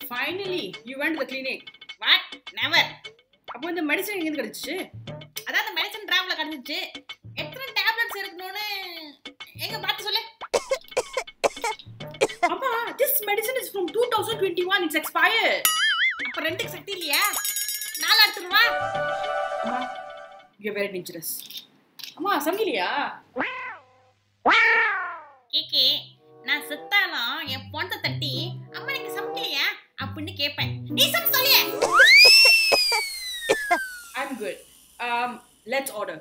finally you went to the clinic what never அப்போ இந்த medicine எங்கேருந்து கிடைச்சிச்சு அதான் அந்த மெடிசன் டிராப்ல கிடைச்சிச்சு எத்தனை டேப்லெட்ஸ் இருக்கணும்னு எங்க பார்த்து சொல்லு அம்மா this medicine is from 2021 it's expired அப்ப ரெண்டுக்கு சக்தி இல்லையா நாலு எடுத்துருவா அம்மா you're very dangerous அம்மா சங்கிலியா கேக்கே நான் செத்தாலும் என் பொண்ணை தட்டி அம்மா நீங்க சமைக்கலையா அப்படின்னு கேட்பேன் நீ சமைச்சு சொல்லியே I'm good um let's order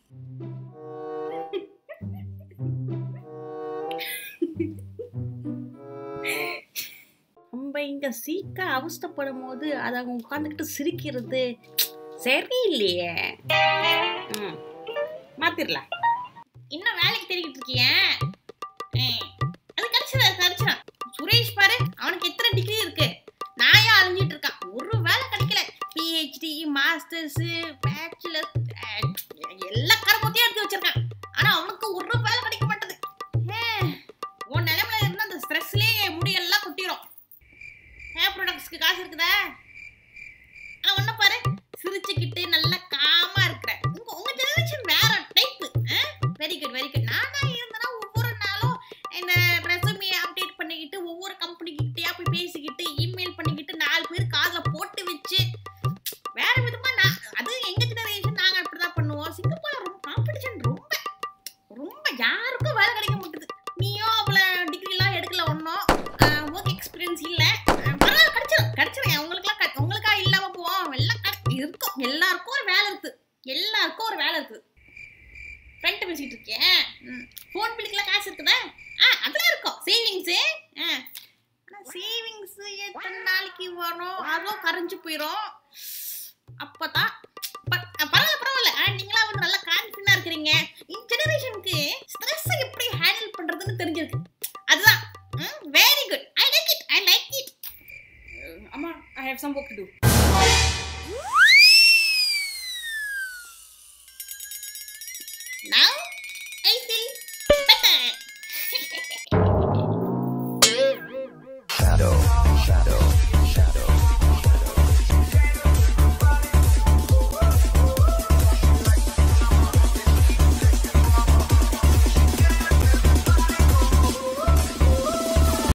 நம்ம இங்க சீக்கா அவஸ்தைப்படும் போது அதை அவங்க உட்காந்துக்கிட்டு சிரிக்கிறது சரியில்லையே ம் மாத்திரலாம் இன்னும் வேலைக்கு தேடிக்கிட்டு இருக்கிய அது கிடைச்சிடும் அது கிடைச்சிடும் சுரேஷ் பாரு அவனுக்கு எத்தனை டிகிரி இருக்கு நாயா அழிஞ்சிட்டு இருக்கான் ஒரு வேலை கிடைக்கல பிஹெச்டி மாஸ்டர்ஸ் பேச்சுலர் எல்லா கரமத்தையும் எடுத்து வச்சிருக்கான் ஆனா அவனுக்கு ஒரு வேலை கிடைக்க மாட்டேது ஏ, உன் நிலைமையில இருந்தா அந்த ஸ்ட்ரெஸ்லயே முடியெல்லாம் கொட்டிரும் ஹேர் ப்ராடக்ட்ஸ்க்கு காசு இருக்குதா ஆனா ஒன்ன பாரு சிரிச்சுக்கிட்டு நல்லா காமா இருக்கிற உங்க உங்க ஜெனரேஷன் வேற type very good very good நானா இருந்தனா ஒவ்வொரு நாளும் இந்த ரெசுமே அப்டேட் பண்ணிக்கிட்டு ஒவ்வொரு கம்பெனிக்கிட்டயா போய் பேசிக்கிட்டு இமெயில் பண்ணிக்கிட்டு நாலு பேர் காதுல போட்டு வச்சு வேற விதமா நான் அது எங்க ஜெனரேஷன் நாங்க அப்படிதான் பண்ணுவோம் சிங்கப்பூர்ல ரொம்ப காம்படிஷன் ரொம்ப ரொம்ப யாருக்கும் வேலை கிடைக்க மாட்டுது நீயும் அவ்வளவு டிகிரி எல்லாம் எடுக்கல ஒன்றும் ஒர்க் எக்ஸ்பீரியன்ஸ் இல்ல அஹ் பரவாயில்ல கிடைச்சிடும் கிடைச்சிடும் உங்களுக்குலாம் க- உங்களுக்கா இல்லாம போவோம் எல்லாம் கிடை- இருக்கும் எல்லாருக்கும் ஒரு வேலை இருக்கு எல்லாருக்கும் ஒரு வேலை இருக்கு ஃப்ரெண்ட் பேசிட்டு இருக்கேன் ஃபோன் பில்லுக்குலாம் காசு இருக்குதா ஆ அதெல்லாம் இருக்கும் சேவிங்ஸு ஆனால் சேவிங்ஸ் எத்தனை நாளைக்கு வரும் அதுவும் கரைஞ்சு போயிடும் அப்பதான் ப- பரவாயில்ல பரவாயில்ல ஆ, நீங்களா வந்து நல்லா கான்ஃபிடண்டா இருக்கிறீங்க இந்த ஜெனரேஷனுக்கு ஸ்ட்ரெஸ் எப்படி ஹேண்டில் பண்றதுன்னு தெரிஞ்சிருக்கு அதுதான் very good I like it I like it Uh, அம்மா I have some work to do now